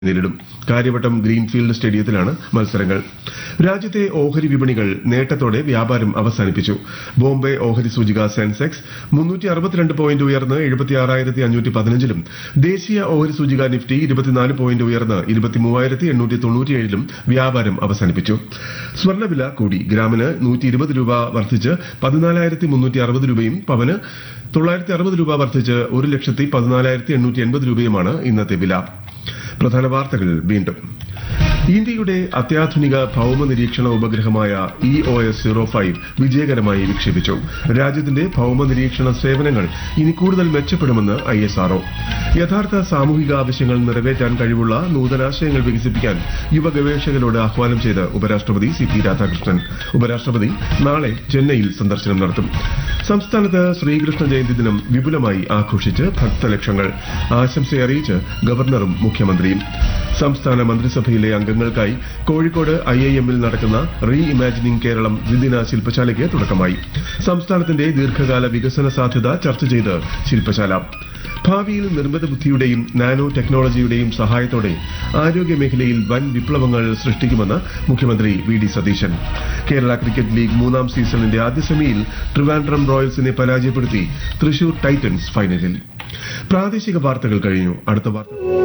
നേരിടും കാര്യവട്ടം ഗ്രീൻഫീൽഡ് സ്റ്റേഡിയത്തിലാണ് മത്സരങ്ങൾ രാജ്യത്തെ ഓഹരി വിപണികൾ നേട്ടത്തോടെ വ്യാപാരം അവസാനിപ്പിച്ചു ബോംബെ ഓഹരി സൂചിക സെൻസെക്സ് മുന്നൂറ്റി അറുപത്തിരണ്ട് പോയിന്റ് ഉയർന്ന് എഴുപത്തിയാറായിരത്തി അഞ്ഞൂറ്റി പതിനഞ്ചിലും ദേശീയ ഓഹരി സൂചിക നിഫ്റ്റി ഇരുപത്തിനാല് പോയിന്റ് ഉയർന്ന് ഇരുപത്തിമൂവായിരത്തി എണ്ണൂറ്റി തൊണ്ണൂറ്റിയേഴിലും വ്യാപാരം അവസാനിപ്പിച്ചു സ്വർണ്ണവില കൂടി ഗ്രാമിന് നൂറ്റി ഇരുപത് രൂപ വർദ്ധിച്ച് പതിനാലായിരത്തി മുന്നൂറ്റി അറുപത് രൂപയും പവന് തൊള്ളായിരത്തി അറുപത് രൂപ വർദ്ധിച്ച് ഒരു ലക്ഷത്തി പതിനാലായിരത്തി എണ്ണൂറ്റി എൺപത് രൂപയുമാണ് ഇന്നത്തെ വില പ്രധാന വാർത്തകൾ വീണ്ടും ഇന്ത്യയുടെ അത്യാധുനിക ഭൌമ നിരീക്ഷണ ഉപഗ്രഹമായ E O S zero five വിജയകരമായി വിക്ഷേപിച്ചു രാജ്യത്തിന്റെ ഭൌമ നിരീക്ഷണ സേവനങ്ങൾ ഇനി കൂടുതൽ മെച്ചപ്പെടുമെന്ന് ഐ എസ് ആർഒ യഥാർത്ഥ സാമൂഹിക ആവശ്യങ്ങൾ നിറവേറ്റാൻ കഴിവുള്ള നൂതനാശയങ്ങൾ വികസിപ്പിക്കാൻ യുവ ഗവേഷകരോട് ആഹ്വാനം ചെയ്ത് ഉപരാഷ്ട്രപതി സി പി രാധാകൃഷ്ണൻ ഉപരാഷ്ട്രപതി നാളെ ചെന്നൈയിൽ സന്ദർശനം നടത്തും സംസ്ഥാനത്ത് ശ്രീകൃഷ്ണ ജയന്തി ദിനം വിപുലമായി ആഘോഷിച്ച് ഭക്തലക്ഷങ്ങൾ ആശംസയറിയിച്ച് ഗവർണറും മുഖ്യമന്ത്രിയും സംസ്ഥാന മന്ത്രിസഭയിലെ അംഗങ്ങൾക്കായി കോഴിക്കോട് ഐ ഐ എമ്മിൽ നടക്കുന്ന റീ ഇമാജിനിംഗ് കേരളം ദ്വിദിന ശില്പശാലയ്ക്ക് തുടക്കമായി സംസ്ഥാനത്തിന്റെ ദീർഘകാല വികസന സാധ്യത ചർച്ച ചെയ്ത് ശില്പശാല ഭാവിയിൽ നിർമ്മിത ബുദ്ധിയുടെയും നാനോ ടെക്നോളജിയുടെയും സഹായത്തോടെ ആരോഗ്യ മേഖലയിൽ വൻ വിപ്ലവങ്ങൾ സൃഷ്ടിക്കുമെന്ന് മുഖ്യമന്ത്രി V D Satheesan Kerala cricket league മൂന്നാം സീസണിന്റെ ആദ്യ സെമിയിൽ ട്രിവാൻഡ്രം റോയൽസിനെ പരാജയപ്പെടുത്തി തൃശൂർ ടൈറ്റൻസ് ഫൈനലിൽ പ്രാദേശിക വാർത്തകൾ കഴിഞ്ഞു അടുത്ത വാർത്ത